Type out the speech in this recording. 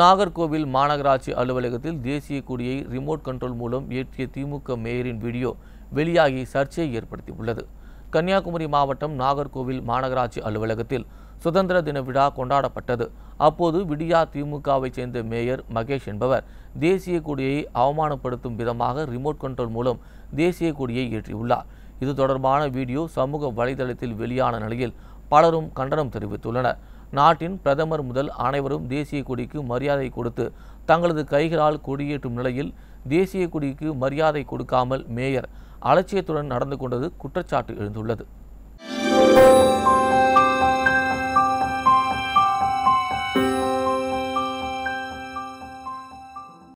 நாகர்கோவில் மாநகராட்சி அலுவலகத்தில் தேசிய கொடியை ரிமோட் கண்ட்ரோல் மூலம் ஏற்றிய திமுக மேயரின் வீடியோ வெளியாகி சர்ச்சையை ஏற்படுத்தியுள்ளது கன்னியாகுமரி மாவட்டம் நாகர்கோவில் மாநகராட்சி அலுவலகத்தில் சுதந்திர தின விழா கொண்டாடப்பட்டது அப்போது விடியா திமுகவைச் சேர்ந்த மேயர் மகேஷ் என்பவர் தேசிய கொடியை அவமானப்படுத்தும் விதமாக ரிமோட் கண்ட்ரோல் மூலம் தேசிய கொடியை ஏற்றியுள்ளார் இது தொடர்பான வீடியோ சமூக வலைதளத்தில் வெளியான நிலையில் பலரும் கண்டனம் தெரிவித்துள்ளனர் நாட்டின் பிரதமர் முதல் அனைவரும் தேசிய கொடிக்கு மரியாதை கொடுத்து தங்களது கைகளால் கொடியேற்றும் நிலையில் தேசிய கொடிக்கு மரியாதை கொடுக்காமல் மேயர் அலட்சியத்துடன் நடந்து கொண்டது குற்றச்சாட்டு எழுந்துள்ளது